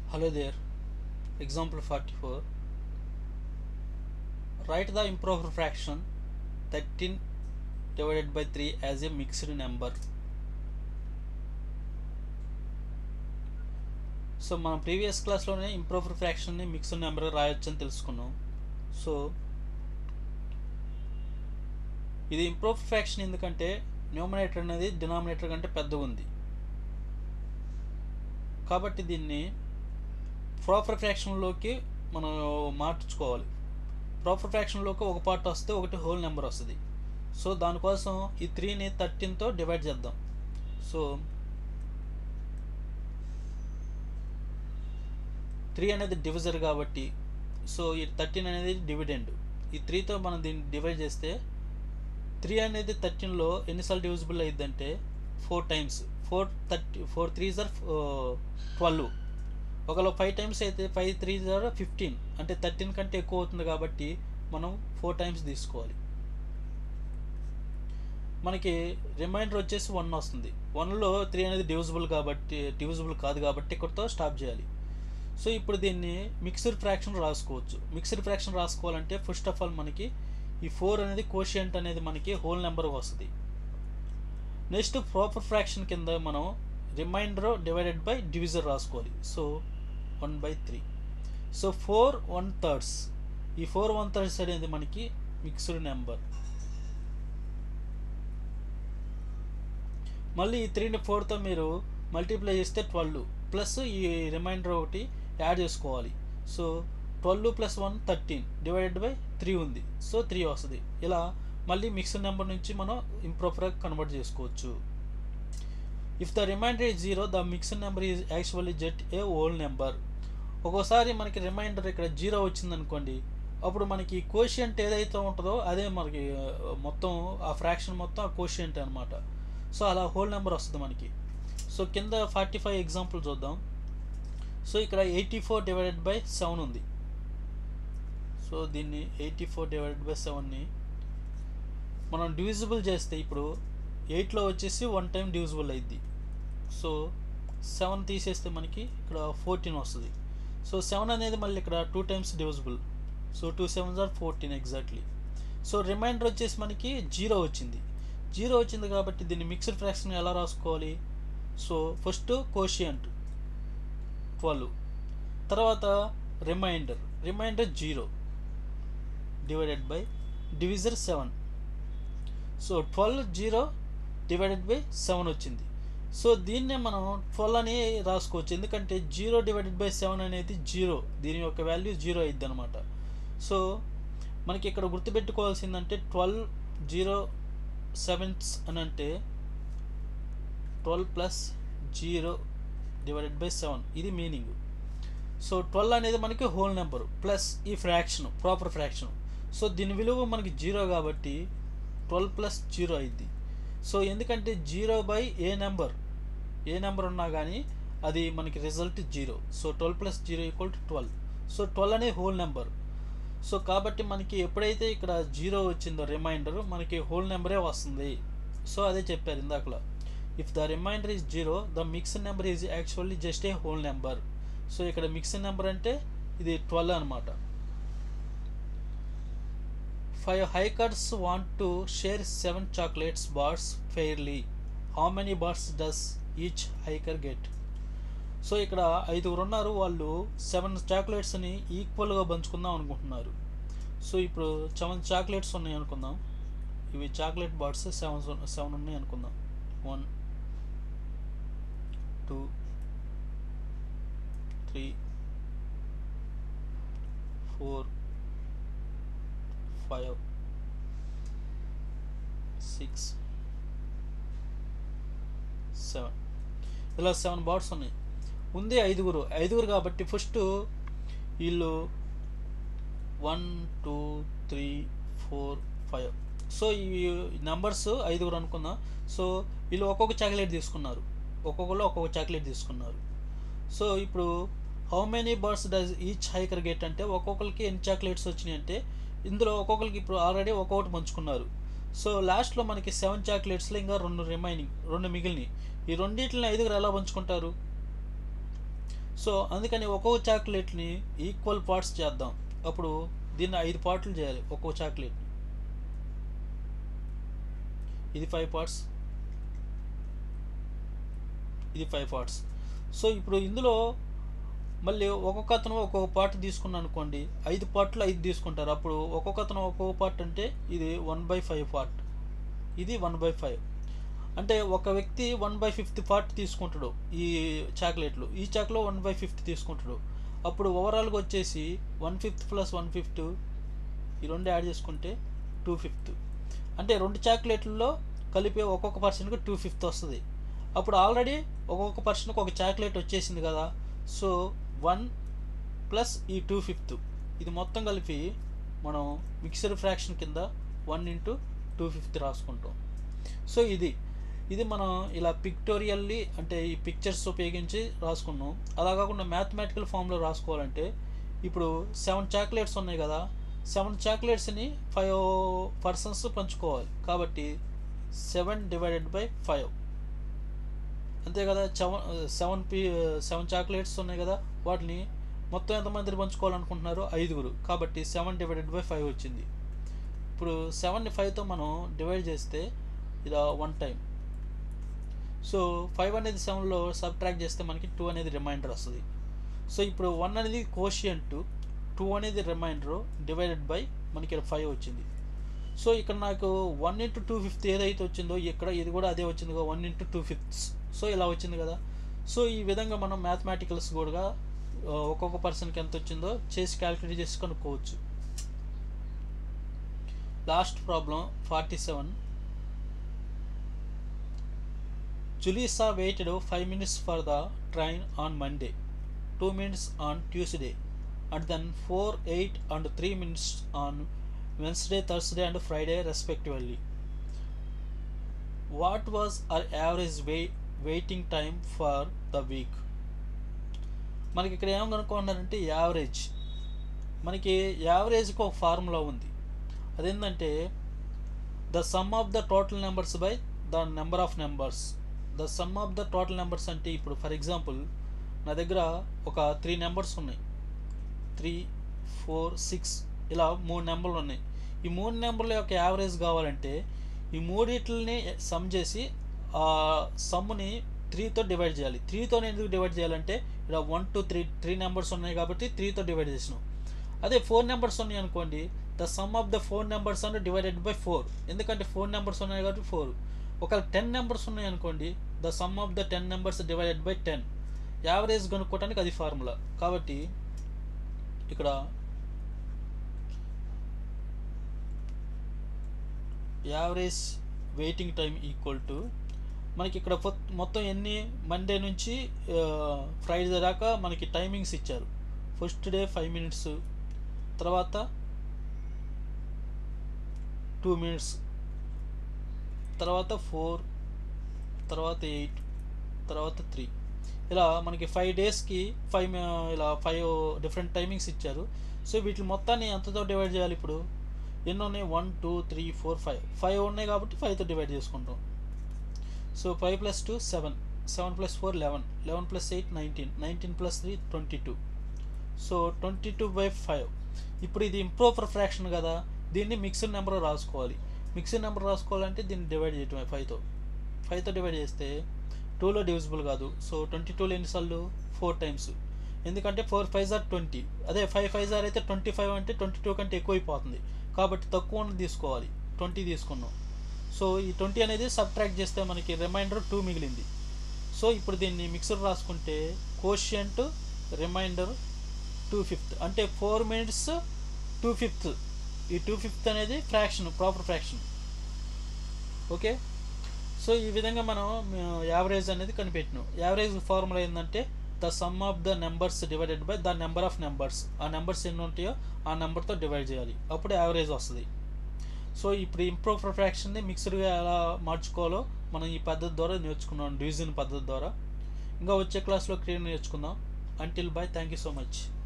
Hello there. Example 44. Write the improper fraction 13 divided by 3 as a mixed number. So మనం previous క్లాస్లోనే improper ఫ్రాక్షన్ని mixed number రాయొచ్చు అని తెలుసుకున్నాం సో ఇది ఇంప్రూవ్ ఫ్రాక్షన్ ఎందుకంటే న్యూమరేటర్ అనేది డినామినేటర్ కంటే పెద్దగా ఉంది కాబట్టి దీన్ని ప్రాపర్ ఫ్రాక్షన్లోకి మనం మార్చుకోవాలి ప్రాపర్ ఫ్రాక్షన్లోకి ఒక పార్ట్ వస్తే ఒకటి హోల్ నెంబర్ వస్తుంది సో దానికోసం ఈ త్రీని థర్టీన్తో డివైడ్ చేద్దాం సో త్రీ అనేది డివిజర్ కాబట్టి సో ఈ థర్టీన్ అనేది డివిడెండ్ ఈ త్రీతో మనం దీన్ని డివైడ్ చేస్తే త్రీ అనేది థర్టీన్లో ఎన్నిసార్లు డివిజిబుల్ అయ్యిద్దంటే four times four thirty four three జార్ ట్వెల్వ్ ఒకవేళ ఫైవ్ టైమ్స్ అయితే ఫైవ్ త్రీ జార్ ఫిఫ్టీన్ అంటే థర్టీన్ కంటే ఎక్కువ అవుతుంది కాబట్టి మనం ఫోర్ టైమ్స్ తీసుకోవాలి మనకి రిమైండర్ వచ్చేసి వన్ వస్తుంది వన్లో త్రీ అనేది డివిజిబుల్ కాబట్టి డివిజిబుల్ కాదు కాబట్టి ఇక్కడితో స్టాప్ చేయాలి సో ఇప్పుడు దీన్ని మిక్స్డ్ ఫ్రాక్షన్ రాసుకోవచ్చు మిక్స్డ్ ఫ్రాక్షన్ రాసుకోవాలంటే ఫస్ట్ ఆఫ్ ఆల్ మనకి ఈ ఫోర్ అనేది కోషియంట్ అనేది మనకి హోల్ నెంబర్ వస్తుంది నెక్స్ట్ ప్రాపర్ ఫ్రాక్షన్ కింద మనం రిమైండర్ డివైడెడ్ బై డివిజర్ రాసుకోవాలి so one by three so four one thirds ఈ ఫోర్ వన్ థర్డ్స్ అనేది మనకి మిక్స్డ్ నెంబర్ మళ్ళీ ఈ త్రీని ఫోర్తో మీరు మల్టిప్లై చేస్తే ట్వెల్వ్ ప్లస్ ఈ రిమైండర్ ఒకటి యాడ్ చేసుకోవాలి so twelve plus one thirteen divided by three ఉంది సో త్రీ వస్తుంది ఇలా మళ్ళీ మిక్స్డ్ నెంబర్ నుంచి మనం ఇంప్రాపర్గా కన్వర్ట్ చేసుకోవచ్చు if the remainder is zero the mixed number is actually just a whole number ఒక్కోసారి మనకి రిమైండర్ ఇక్కడ జీరో వచ్చిందనుకోండి అప్పుడు మనకి కోషియంట్ ఏదైతే ఉంటుందో అదే మనకి మొత్తం ఆ ఫ్రాక్షన్ మొత్తం ఆ కోషియంట్ అనమాట సో అలా హోల్ నెంబర్ వస్తుంది మనకి సో కింద ఫార్టీ ఫైవ్ ఎగ్జాంపుల్ చూద్దాం సో ఇక్కడ eighty four divided by seven ఉంది సో దీన్ని ఎయిటీ ఫోర్ డివైడెడ్ బై సెవెన్ని మనం డివిజిబుల్ చేస్తే ఇప్పుడు ఎయిట్లో వచ్చేసి వన్ టైం డివిజిబుల్ అయింది సో సెవెన్ తీసేస్తే మనకి ఇక్కడ ఫోర్టీన్ వస్తుంది సో సెవెన్ అనేది మళ్ళీ ఇక్కడ two times divisible so two sevens are fourteen exactly so remainder వచ్చేసి మనకి జీరో వచ్చింది జీరో వచ్చింది కాబట్టి దీన్ని మిక్స్డ్ ఫ్రాక్షన్ ఎలా రాసుకోవాలి సో ఫస్ట్ కోషియంట్ ట్వెల్వ్ తర్వాత remainder remainder zero divided by divisor seven so twelve zero divided by seven వచ్చింది సో దీన్నే మనం ట్వెల్వ్ అని రాసుకోవచ్చు ఎందుకంటే జీరో డివైడెడ్ బై సెవెన్ అనేది జీరో దీని యొక్క వాల్యూ జీరో అయింది అనమాట సో మనకి ఇక్కడ గుర్తుపెట్టుకోవాల్సిందంటే ట్వెల్వ్ జీరో సెవెన్స్ అని అంటే twelve plus zero divided by seven ఇది మీనింగ్ సో ట్వెల్వ్ అనేది మనకి హోల్ నెంబర్ ప్లస్ ఈ ఫ్రాక్షన్ ప్రాపర్ ఫ్రాక్షన్ సో దీని విలువ మనకి జీరో కాబట్టి ట్వెల్వ్ ప్లస్ జీరో అయింది సో ఎందుకంటే zero by a number a number ఉన్నా కానీ అది మనకి result zero so twelve plus zero equal to twelve so twelve అనే హోల్ నెంబర్ సో కాబట్టి మనకి ఎప్పుడైతే ఇక్కడ జీరో వచ్చిందో రిమైండర్ మనకి హోల్ నెంబరే వస్తుంది సో అదే చెప్పారు ఇందాకలా if the remainder is zero the mixed number is actually just a whole number so ఇక్కడ మిక్స్డ్ నెంబర్ అంటే ఇది ట్వెల్వ్ అనమాట five hikers want to share seven chocolates bars fairly how many bars does each hiker get so ఇక్కడ ఐదుగురు ఉన్నారు వాళ్ళు seven చాక్లెట్స్ని ఈక్వల్గా పంచుకుందాం అనుకుంటున్నారు సో ఇప్పుడు సెవెన్ చాక్లెట్స్ ఉన్నాయి అనుకుందాం ఇవి చాక్లెట్ బార్స్ సెవెన్ సెవెన్ ఉన్నాయి అనుకుందాం one two three four five six seven ఇలా సెవెన్ బాట్స్ ఉన్నాయి ఉంది ఐదుగురు ఐదుగురు కాబట్టి ఫస్ట్ వీళ్ళు one two three four five so ఈ నెంబర్స్ ఐదుగురు అనుకుందాం సో వీళ్ళు ఒక్కొక్క చాక్లెట్ తీసుకున్నారు ఒక్కొక్కరు ఒక్కొక్క చాక్లెట్ తీసుకున్నారు సో ఇప్పుడు how many bars does each hiker get అంటే ఒక్కొక్కరికి ఎన్ని చాక్లెట్స్ వచ్చినాయి అంటే ఇందులో ఒక్కొక్కరికి ఇప్పుడు ఆల్రెడీ ఒక్కొక్కటి పంచుకున్నారు సో లాస్ట్లో మనకి సెవెన్ చాక్లెట్స్లో ఇంకా రెండు రిమైనింగ్ రెండు మిగిలినాయి ఈ రెండింటిని ఐదుగురు ఎలా పంచుకుంటారు సో అందుకని ఒక్కొక్క చాక్లెట్ని ఈక్వల్ పార్ట్స్ చేద్దాం అప్పుడు దీన్ని ఐదు పార్ట్లు చేయాలి ఒక్కొక్క చాక్లెట్ ఇది ఫైవ్ పార్ట్స్ ఇది ఫైవ్ పార్ట్స్ సో ఇప్పుడు ఇందులో మళ్ళీ ఒక్కొక్క అతను ఒక్కొక్క పార్ట్ తీసుకున్నాను అనుకోండి ఐదు పార్ట్లు ఐదు తీసుకుంటారు అప్పుడు ఒక్కొక్క అతను ఒక్కొక్క పార్ట్ అంటే ఇది వన్ బై ఫైవ్ పార్ట్ ఇది వన్ బై ఫైవ్ అంటే ఒక వ్యక్తి వన్ బై ఫిఫ్త్ పార్ట్ తీసుకుంటాడు ఈ చాక్లెట్లు ఈ చాక్లో వన్ బై ఫిఫ్త్ తీసుకుంటాడు అప్పుడు ఓవరాల్గా వచ్చేసి one fifth plus one fifth ఈ రెండు యాడ్ చేసుకుంటే టూ ఫిఫ్త్ అంటే రెండు చాక్లెట్లలో కలిపి ఒక్కొక్క పర్సన్కి టూ ఫిఫ్త్ వస్తుంది అప్పుడు ఆల్రెడీ ఒక్కొక్క పర్సన్కి ఒక చాక్లెట్ వచ్చేసింది కదా సో వన్ ప్లస్ ఈ టూ ఫిఫ్త్ ఇది మొత్తం కలిపి మనం మిక్సర్ ఫ్రాక్షన్ కింద వన్ ఇంటూ టూ ఫిఫ్త్ రాసుకుంటాం సో ఇది ఇది మనం ఇలా పిక్టోరియల్లీ అంటే ఈ పిక్చర్స్ ఉపయోగించి రాసుకున్నాం అలా కాకుండా మ్యాథమెటికల్ ఫామ్లో రాసుకోవాలంటే ఇప్పుడు సెవెన్ చాక్లెట్స్ ఉన్నాయి కదా సెవెన్ చాక్లెట్స్ని ఫైవ్ పర్సన్స్ పంచుకోవాలి కాబట్టి సెవెన్ డివైడెడ్ బై ఫైవ్ అంతే కదా సెవెన్ సెవెన్ పీ సెవెన్ చాక్లెట్స్ ఉన్నాయి కదా వాటిని మొత్తం ఎంతమంది పంచుకోవాలనుకుంటున్నారు ఐదుగురు కాబట్టి సెవెన్ డివైడెడ్ బై ఫైవ్ వచ్చింది ఇప్పుడు సెవెన్ని ఫైవ్తో మనం డివైడ్ చేస్తే ఇది వన్ టైం సో ఫైవ్ అనేది సెవెన్లో సబ్ట్రాక్ట్ చేస్తే మనకి టూ అనేది రిమైండర్ వస్తుంది సో ఇప్పుడు వన్ అనేది కోషియంట్ టూ అనేది రిమైండర్ డివైడెడ్ బై మనకి ఇక్కడ ఫైవ్ వచ్చింది సో ఇక్కడ నాకు వన్ ఇంటూ టూ ఫిఫ్త్ ఏదైతే వచ్చిందో ఇక్కడ ఇది కూడా అదే వచ్చింది కదా one into two fifths so ఇలా వచ్చింది కదా సో ఈ విధంగా మనం మ్యాథమెటికల్స్ కూడా ఆ, ఒక్కొక్క పర్సన్కి ఎంత వచ్చిందో చేసి క్యాలిక్యులేట్ చేసి కనుక్కోవచ్చు last problem forty seven Julissa waited 5 minutes for the train on Monday, 2 minutes on Tuesday, and then 4, 8, and 3 minutes on Wednesday, Thursday, and Friday, respectively. What was our average wait, waiting time for the week? మనకి ఇక్కడ ఏం కనుక్కున్నారంటే average మనకి యావరేజ్కి ఒక formula ఉంది అదేంటంటే the sum of the total numbers by the number of numbers the sum of the total numbers అంటే ఇప్పుడు for example నా దగ్గర ఒక త్రీ నెంబర్స్ ఉన్నాయి త్రీ ఫోర్ సిక్స్ ఇలా మూడు నెంబర్లు ఉన్నాయి ఈ మూడు నెంబర్ల యొక్క యావరేజ్ కావాలంటే ఈ మూడిట్లని సమ్ చేసి ఆ సమ్ని త్రీతో డివైడ్ చేయాలి త్రీతో ఎందుకు డివైడ్ చేయాలంటే ఇక్కడ one two three three numbers ఉన్నాయి కాబట్టి త్రీతో డివైడ్ చేసినాం అదే ఫోర్ నెంబర్స్ ఉన్నాయి అనుకోండి the sum of the four numbers అంటే డివైడెడ్ బై ఫోర్ ఎందుకంటే ఫోర్ నెంబర్స్ ఉన్నాయి కాబట్టి ఫోర్ ఒకవేళ టెన్ నెంబర్స్ ఉన్నాయి అనుకోండి the sum of the ten numbers divided by ten average కనుక్కోవడానికి అది ఫార్ములా కాబట్టి ఇక్కడ average waiting time equal to మనకి ఇక్కడ ఫొ- మొత్తం ఎన్ని మండే నుంచి ఫ్రైడే దాకా మనకి టైమింగ్స్ ఇచ్చారు ఫస్ట్ డే ఫైవ్ మినిట్స్ తర్వాత టూ మినిట్స్ తర్వాత ఫోర్ తర్వాత ఎయిట్ తర్వాత త్రీ ఇలా మనకి ఫైవ్ డేస్కి ఫైవ్ ఇలా ఫైవ్ డిఫరెంట్ టైమింగ్స్ ఇచ్చారు సో వీటి మొత్తాన్ని ఎంతతో డివైడ్ చేయాలి ఇప్పుడు ఎన్ని ఉన్నాయి one two three four five five ఉన్నాయి కాబట్టి ఫైవ్తో డివైడ్ చేసుకుంటాం so five plus two seven seven plus four eleven eleven plus eight nineteen nineteen plus three twenty two so twenty two by five ఇప్పుడు ఇది ఇంప్రోపర్ ఫ్రాక్షన్ కదా దీన్ని mixed number రాసుకోవాలి mixed number రాసుకోవాలంటే దీన్ని డివైడ్ చేయటమే ఫైవ్తో ఫైవ్తో divide చేస్తే టూలో డివిజిబుల్ కాదు సో ట్వంటీ టూలో ఎన్నిసార్లు ఫోర్ టైమ్స్ ఎందుకంటే ఫోర్ ఫైవ్ జార్ ట్వంటీ అదే ఫైవ్ ఫైవ్ జార్ అయితే ట్వంటీ ఫైవ్ అంటే ట్వంటీ టూ కంటే ఎక్కువ అయిపోతుంది కాబట్టి తక్కువ ఉన్నది తీసుకోవాలి ట్వంటీ తీసుకున్నాం సో ఈ ట్వంటీ అనేది సబ్ట్రాక్ట్ చేస్తే మనకి రిమైండర్ టూ మిగిలింది సో ఇప్పుడు దీన్ని మిక్సర్ రాసుకుంటే కోషియంట్ రిమైండర్ టూ ఫిఫ్త్ అంటే ఫోర్ మినిట్స్ టూ ఫిఫ్త్ ఈ టూ ఫిఫ్త్ అనేది fraction proper fraction okay so ఈ విధంగా మనం యావరేజ్ అనేది కనిపెట్టినాం యావరేజ్ ఫార్ములా ఏంటంటే the sum of the numbers divided by the number of numbers ఆ నెంబర్స్ ఎన్ని ఉంటాయో ఆ నెంబర్తో డివైడ్ చేయాలి అప్పుడు యావరేజ్ వస్తుంది సో ఇప్పుడు ఇంప్రూవ్ ఫ్రాక్షన్ని మిక్స్డ్గా ఎలా మార్చుకోవాలో మనం ఈ పద్ధతి ద్వారా నేర్చుకున్నాం డివిజన్ పద్ధతి ద్వారా ఇంకా వచ్చే క్లాస్లో క్లియర్ నేర్చుకుందాం until bye thank you so much